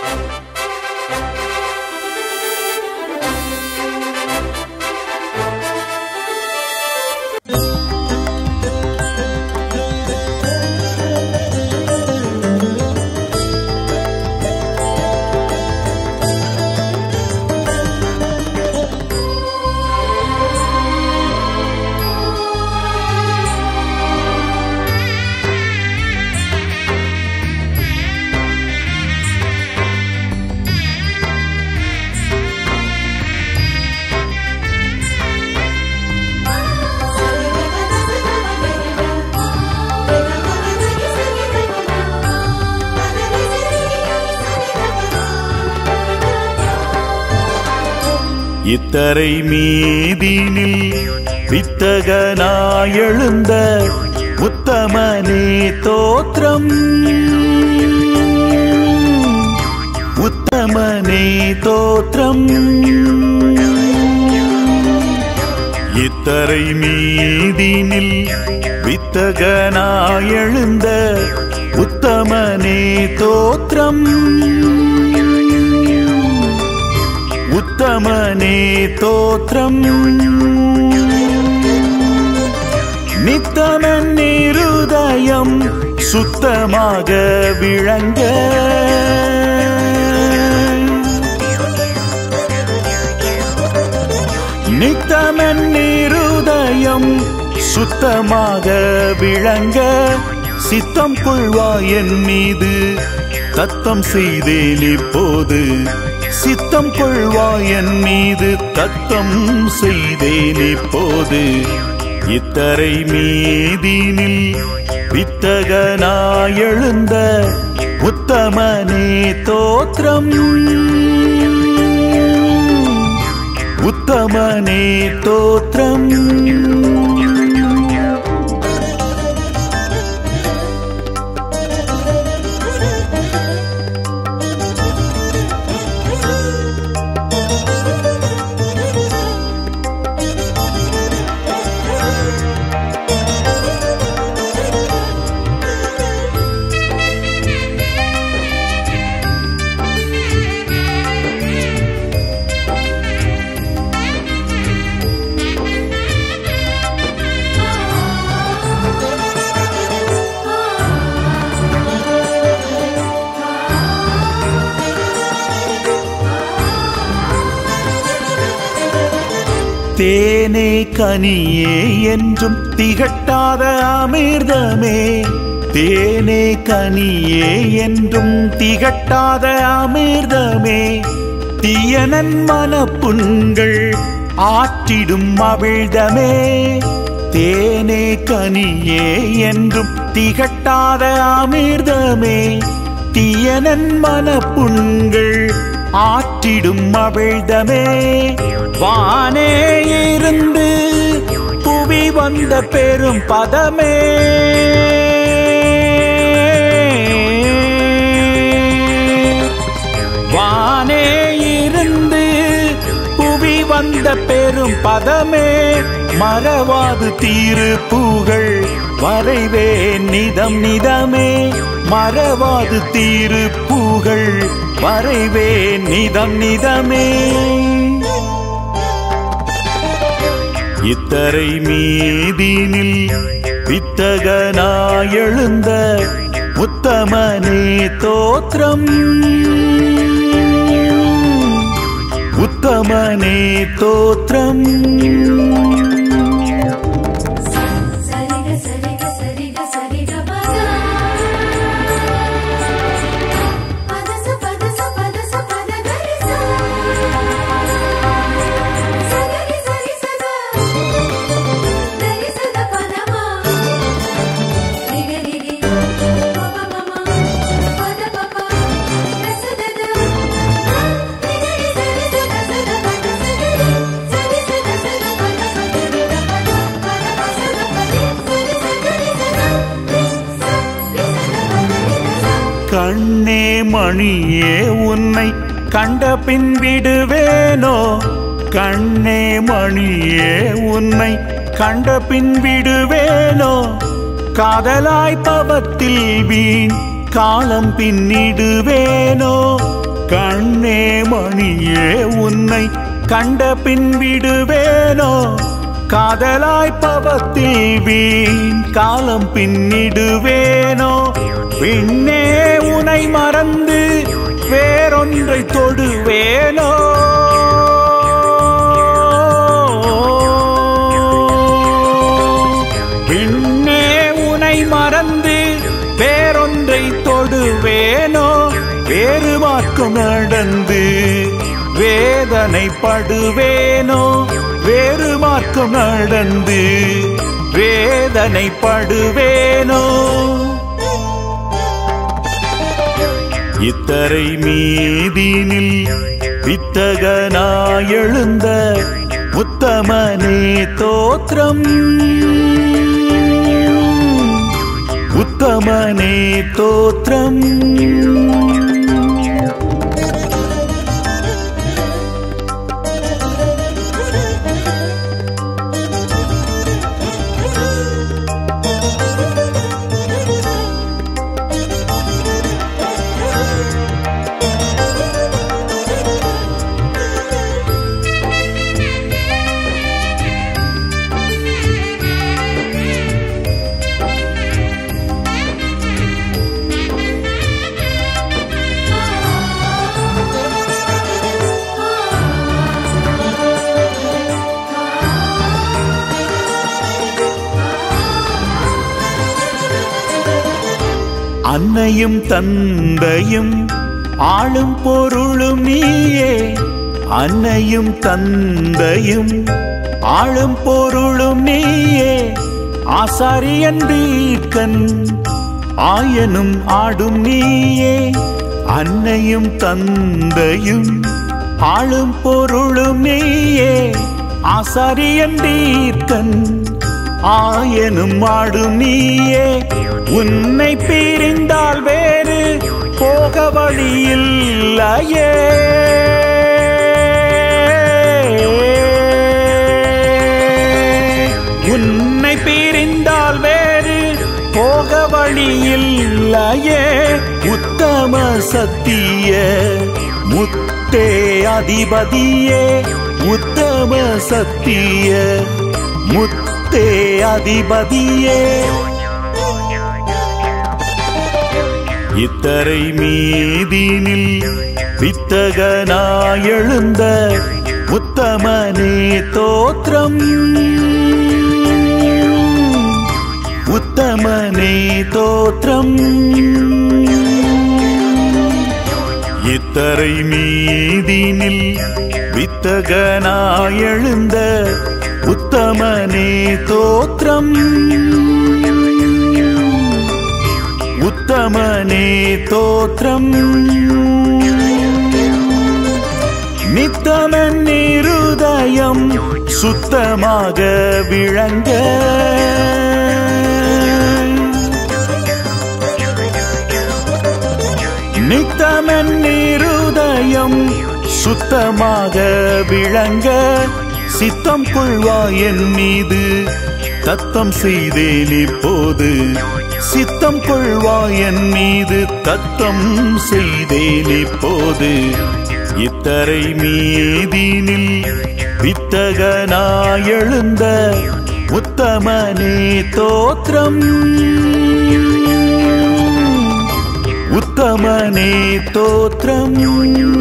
இத்தரை மீதினில் வித்தகனாயெழுந்த உத்தமனே தோற்றம் உத்தமனே தோற்றம் இத்தரை மீதினில் வித்தகனாயெழுந்த உத்தமனே தோற்றம் உத்தமனே தோற்றம் நித்தமன் இருதயம் சுத்தமாக விளங்க நித்தமன் இருதயம் சுத்தமாக விளங்க சித்தம் கொள்வாய் என் மீது தத்தம் செய்தேன் இப்போது சித்தம் கொள்வாய் என் மீது தத்தம் செய்தேன் இப்போது இத்தரை மீதினில் வித்தகனாயெழுந்த உத்தமனே தோற்றம் உத்தமனே தோற்றம் தேனே கனியே என்றும் திகட்டாத அமிர்தமே தேனே கனியே என்றும் திகட்டாத அமிர்தமே தீயனன் மனப்புண்கள் ஆற்றிடும் அவிழ்தமே தேனே கனியே என்றும் திகட்டாத அமிர்தமே தீயனன் மனப்புண்கள் ஆற்றிடும் அவிழ்தமே வானே இருந்து புவி வந்த பெரும் பதமே வானே இருந்து புவி வந்த பெரும் பதமே மறவாது தீரு பூகள் வரைவே நிதம் நிதமே மறவாது தீரு பூகள் வரைவே நிதம் நிதமே இத்தரை மீதினில் வித்தகனாயெழுந்த உத்தமனே தோற்றம் உத்தமனே தோற்றம் சரிக சரிக சரிக சரிக பதா பதச பதச பதச பத கரிசா சகரி சரி சதா கரி சத பதமா ரிக ரிரி பப மமா பத பப ரசதத ரிக ரி சரி சத சத பத சகரி சரி சத சத பத சகரி பத பத பசத பதி சரி சகரி சதா ரி ச ரி சத பத ரி ச கண்ணே மணியே உன்னை கண்ட பின் விடுவேனோ கண்ணே மணியே உன்னை கண்ட பின் விடுவேனோ காதலாய் பவத்தில் வீண் காலம் பின்னிடுவேனோ கண்ணே மணியே உன்னை கண்ட பின் விடுவேனோ காதலாய் பவத்தில் வீண் காலம் பின்னிடுவேனோ பின்னே உனை மறந்து வேறொன்றை தொடுவேனோ பின்னே உனை மறந்து வேறொன்றை தொடுவேனோ வேறு மார்க்கம் நடந்து வேதனைப்படுவேனோ வேறு மார்க்கம் நடந்து வேதனைப்படுவேனோ இத்தரை மீதினில் வித்தகனாயெழுந்த உத்தமனே தோற்றம் உத்தமனே தோற்றம் அன்னையும் தந்தையும் ஆளும் பொருளும் நீயே அன்னையும் தந்தையும் ஆளும் பொருளும் நீயே ஆசாரியன் தீர்க்கன் ஆயனும் ஆடும் நீயே அன்னையும் தந்தையும் ஆளும் பொருளும் நீயே ஆசாரியன் தீர்க்கன் ஆயனும் ஆடும் நீயே உன்னை பிரிந்தால் வேறு போக வழியில்லையே உன்னை பிரிந்தால் வேறு போக வழியில்லையே உத்தம சத்திய முத்தே அதிபதியே உத்தம சத்திய முத்தே அதிபதியே இத்தரை மீதினில் வித்தகனாயெழுந்த உத்தமனே தோற்றம் உத்தமனே தோற்றம் இத்தரை மீதினில் வித்தகனாயெழுந்த உத்தமனே தோற்றம் உத்தமனே தோற்றம் நித்தமன் இருதயம் சுத்தமாக விளங்க நித்தமன் இருதயம் சுத்தமாக விளங்க சித்தம் கொள்வாய் என் மீது தத்தம் செய்தேன் இப்போது சித்தம் கொள்வாய் என் மீது தத்தம் செய்தேன் இப்போது இத்தரை மீதினில் வித்தகனாயெழுந்த உத்தமனே தோற்றம் உத்தமனே தோற்றம்